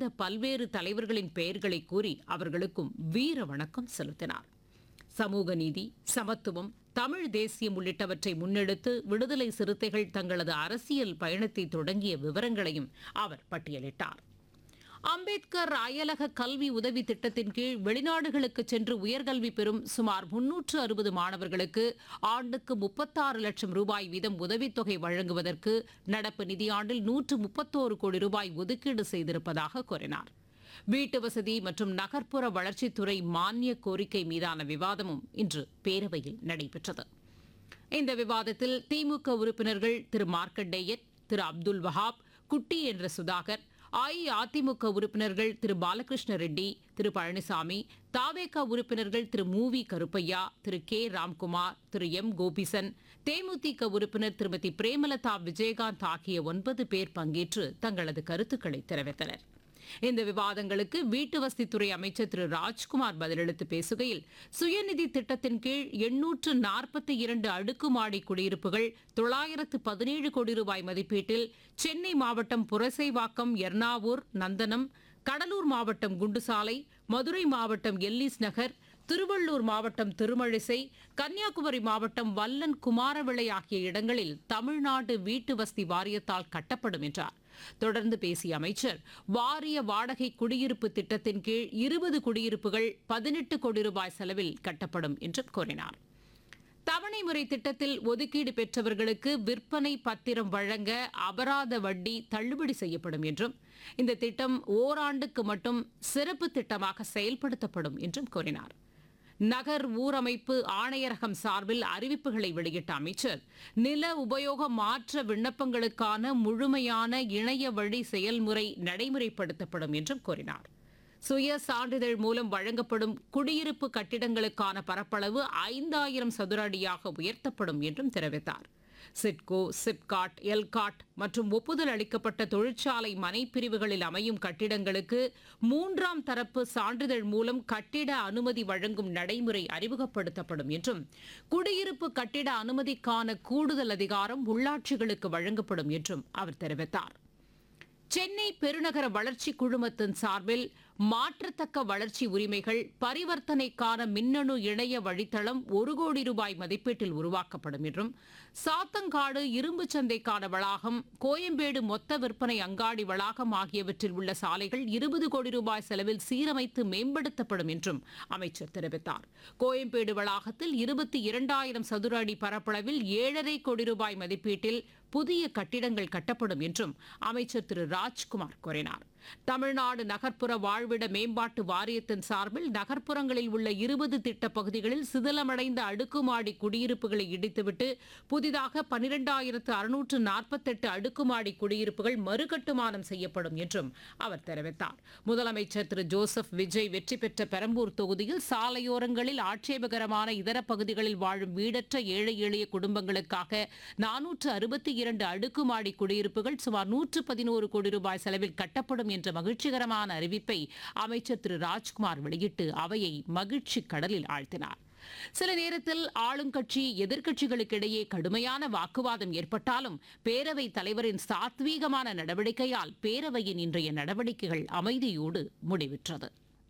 மறைந்த பல்வேறு தலைவர்களின் பெயர்களை கூறி அவர்களுக்கும் வீர வணக்கம் செலுத்தினார் சமூக நீதி சமத்துவம் தமிழ் தேசியம் உள்ளிட்டவற்றை முன்னெடுத்து விடுதலை சிறுத்தைகள் தங்களது அரசியல் பயணத்தை தொடங்கிய விவரங்களையும் அவர் பட்டியலிட்டார் அம்பேத்கர் அயலக கல்வி உதவி திட்டத்தின் கீழ் வெளிநாடுகளுக்கு சென்று உயர்கல்வி பெறும் சுமார் முன்னூற்று அறுபது மாணவர்களுக்கு ஆண்டுக்கு முப்பத்தாறு லட்சம் ரூபாய் வீதம் உதவித்தொகை வழங்குவதற்கு நடப்பு நிதியாண்டில் நூற்று முப்பத்தோரு கோடி ரூபாய் ஒதுக்கீடு செய்திருப்பதாக கூறினார் வீட்டு வசதி மற்றும் நகர்ப்புற வளர்ச்சித்துறை மானிய கோரிக்கை மீதான விவாதமும் இன்று பேரவையில் நடைபெற்றது இந்த விவாதத்தில் திமுக உறுப்பினர்கள் திரு மார்க்கண்டேயன் திரு அப்துல் வஹாப் குட்டி என்ற சுதாகர் அஇஅதிமுக உறுப்பினர்கள் திரு பாலகிருஷ்ண ரெட்டி திரு பழனிசாமி தாவேக உறுப்பினர்கள் திரு மூவி கருப்பையா திரு கே ராம்குமார் திரு எம் கோபிசன் தேமுதிக உறுப்பினர் திருமதி பிரேமலதா விஜயகாந்த் ஆகிய ஒன்பது பேர் பங்கேற்று தங்களது கருத்துக்களை தெரிவித்தனர் இந்த விவாதங்களுக்கு வீட்டு வசதித்துறை அமைச்சர் திரு ராஜ்குமார் பதிலளித்து பேசுகையில் சுயநிதி திட்டத்தின் கீழ் எண்ணூற்று நாற்பத்தி இரண்டு அடுக்குமாடி குடியிருப்புகள் தொள்ளாயிரத்து பதினேழு கோடி ரூபாய் மதிப்பீட்டில் சென்னை மாவட்டம் புரசைவாக்கம் எர்ணாவூர் நந்தனம் கடலூர் மாவட்டம் குண்டுசாலை மதுரை மாவட்டம் எல்லிஸ் நகர் திருவள்ளூர் மாவட்டம் திருமழிசை கன்னியாகுமரி மாவட்டம் வல்லன் குமாரவிளை ஆகிய இடங்களில் தமிழ்நாடு வீட்டு வசதி வாரியத்தால் கட்டப்படும் என்றார் தொடர்ந்து பேசிய அமைச்சர் வாரிய வாடகை குடியிருப்பு திட்டத்தின் கீழ் இருபது குடியிருப்புகள் பதினெட்டு கோடி ரூபாய் செலவில் கட்டப்படும் என்றும் கூறினார் தவணை முறை திட்டத்தில் ஒதுக்கீடு பெற்றவர்களுக்கு விற்பனை பத்திரம் வழங்க அபராத வட்டி தள்ளுபடி செய்யப்படும் என்றும் இந்த திட்டம் ஓராண்டுக்கு மட்டும் சிறப்பு திட்டமாக செயல்படுத்தப்படும் என்றும் கூறினார் நகர் ஊரமைப்பு ஆணையரகம் சார்பில் அறிவிப்புகளை வெளியிட்ட அமைச்சர் நில உபயோக மாற்ற விண்ணப்பங்களுக்கான முழுமையான இணைய வழி செயல்முறை நடைமுறைப்படுத்தப்படும் என்றும் கூறினார் சுய சான்றிதழ் மூலம் வழங்கப்படும் குடியிருப்பு கட்டிடங்களுக்கான பரப்பளவு ஐந்தாயிரம் சதுர அடியாக உயர்த்தப்படும் என்றும் தெரிவித்தார் சிட்கோ சிப்காட் எல்காட் மற்றும் ஒப்புதல் அளிக்கப்பட்ட தொழிற்சாலை மனைப்பிரிவுகளில் அமையும் கட்டிடங்களுக்கு மூன்றாம் தரப்பு சான்றிதழ் மூலம் கட்டிட அனுமதி வழங்கும் நடைமுறை அறிமுகப்படுத்தப்படும் என்றும் குடியிருப்பு கட்டிட அனுமதிக்கான கூடுதல் அதிகாரம் உள்ளாட்சிகளுக்கு வழங்கப்படும் என்றும் அவர் தெரிவித்தார் சென்னை பெருநகர வளர்ச்சி குழுமத்தின் சார்பில் மாற்றத்தக்க வளர்ச்சி உரிமைகள் பரிவர்த்தனைக்கான மின்னணு இணைய வழித்தளம் ஒரு கோடி ரூபாய் மதிப்பீட்டில் உருவாக்கப்படும் என்றும் சாத்தங்காடு இரும்பு சந்தைக்கான வளாகம் கோயம்பேடு மொத்த விற்பனை அங்காடி வளாகம் ஆகியவற்றில் உள்ள சாலைகள் இருபது கோடி ரூபாய் செலவில் சீரமைத்து மேம்படுத்தப்படும் என்றும் அமைச்சர் தெரிவித்தார் கோயம்பேடு வளாகத்தில் இருபத்தி இரண்டாயிரம் சதுர அடி பரப்பளவில் ஏழரை கோடி ரூபாய் மதிப்பீட்டில் புதிய கட்டிடங்கள் கட்டப்படும் என்றும் அமைச்சர் திரு ராஜ்குமார் கூறினார் தமிழ்நாடு நகர்ப்புற வாழ்விட மேம்பாட்டு வாரியத்தின் சார்பில் நகர்ப்புறங்களில் உள்ள இருபது திட்ட பகுதிகளில் சிதிலமடைந்த அடுக்குமாடி குடியிருப்புகளை இடித்துவிட்டு புதிதாக பனிரெண்டாயிரத்து அறுநூற்று நாற்பத்தெட்டு அடுக்குமாடி குடியிருப்புகள் மறுகட்டுமானம் செய்யப்படும் என்றும் அவர் தெரிவித்தார் முதலமைச்சர் திரு ஜோசப் விஜய் வெற்றி பெற்ற பெரம்பூர் தொகுதியில் சாலையோரங்களில் ஆட்சேபகரமான இதர பகுதிகளில் வாழும் வீடற்ற ஏழை எளிய குடும்பங்களுக்காக நானூற்று அறுபத்தி இரண்டு அடுக்குமாடி குடியிருப்புகள் சுமார் நூற்று பதினோரு கோடி ரூபாய் செலவில் கட்டப்படும் என்ற மகிழ்ச்சிகரமான அறிவிப்பை அமைச்சர் திரு ராஜ்குமார் வெளியிட்டு அவையை மகிழ்ச்சி கடலில் ஆழ்த்தினார் சில நேரத்தில் ஆளுங்கட்சி எதிர்க்கட்சிகளுக்கிடையே கடுமையான வாக்குவாதம் ஏற்பட்டாலும் பேரவைத் தலைவரின் சாத்வீகமான நடவடிக்கையால் பேரவையின் இன்றைய நடவடிக்கைகள் அமைதியோடு முடிவுற்றது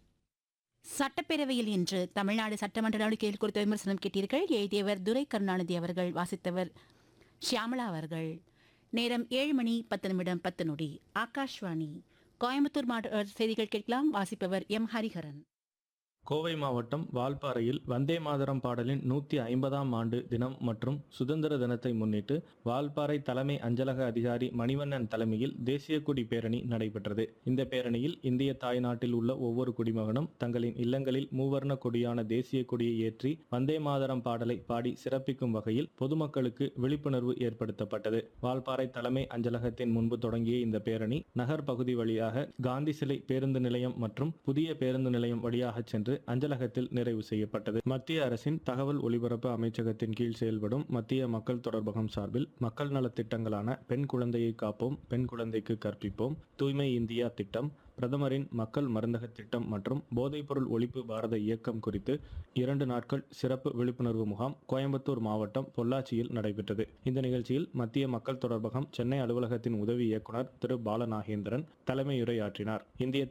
சட்டப்பேரவையில் இன்று தமிழ்நாடு சட்டமன்ற நடவடிக்கைகள் குறித்த விமர்சனம் கேட்டீர்கள் எழுதியவர் துரை கருணாநிதி அவர்கள் வாசித்தவர் ஷியாமளா அவர்கள் நேரம் ஏழு மணி பத்து நிமிடம் பத்து நொடி ஆகாஷ்வாணி கோயம்புத்தூர் மாவட்ட செய்திகள் கேட்கலாம் வாசிப்பவர் எம் ஹரிஹரன் கோவை மாவட்டம் வால்பாறையில் வந்தே மாதரம் பாடலின் நூற்றி ஐம்பதாம் ஆண்டு தினம் மற்றும் சுதந்திர தினத்தை முன்னிட்டு வால்பாறை தலைமை அஞ்சலக அதிகாரி மணிவண்ணன் தலைமையில் தேசிய கொடி பேரணி நடைபெற்றது இந்த பேரணியில் இந்திய தாய்நாட்டில் உள்ள ஒவ்வொரு குடிமகனும் தங்களின் இல்லங்களில் மூவர்ண கொடியான தேசிய கொடியை ஏற்றி வந்தே மாதரம் பாடலை பாடி சிறப்பிக்கும் வகையில் பொதுமக்களுக்கு விழிப்புணர்வு ஏற்படுத்தப்பட்டது வால்பாறை தலைமை அஞ்சலகத்தின் முன்பு தொடங்கிய இந்த பேரணி நகர் பகுதி வழியாக காந்தி சிலை பேருந்து நிலையம் மற்றும் புதிய பேருந்து நிலையம் வழியாக சென்று இன்று அஞ்சலகத்தில் நிறைவு செய்யப்பட்டது மத்திய அரசின் தகவல் ஒலிபரப்பு அமைச்சகத்தின் கீழ் செயல்படும் மத்திய மக்கள் தொடர்பகம் சார்பில் மக்கள் நலத் திட்டங்களான பெண் குழந்தையை காப்போம் பெண் குழந்தைக்கு கற்பிப்போம் தூய்மை இந்தியா திட்டம் பிரதமரின் மக்கள் மருந்தக திட்டம் மற்றும் போதைப்பொருள் ஒழிப்பு பாரத இயக்கம் குறித்து இரண்டு நாட்கள் சிறப்பு விழிப்புணர்வு முகாம் கோயம்புத்தூர் மாவட்டம் பொள்ளாச்சியில் நடைபெற்றது இந்த நிகழ்ச்சியில் மத்திய மக்கள் தொடர்பகம் சென்னை அலுவலகத்தின் உதவி இயக்குனர் திரு பாலநாகேந்திரன் தலைமையுரையாற்றினார் இந்திய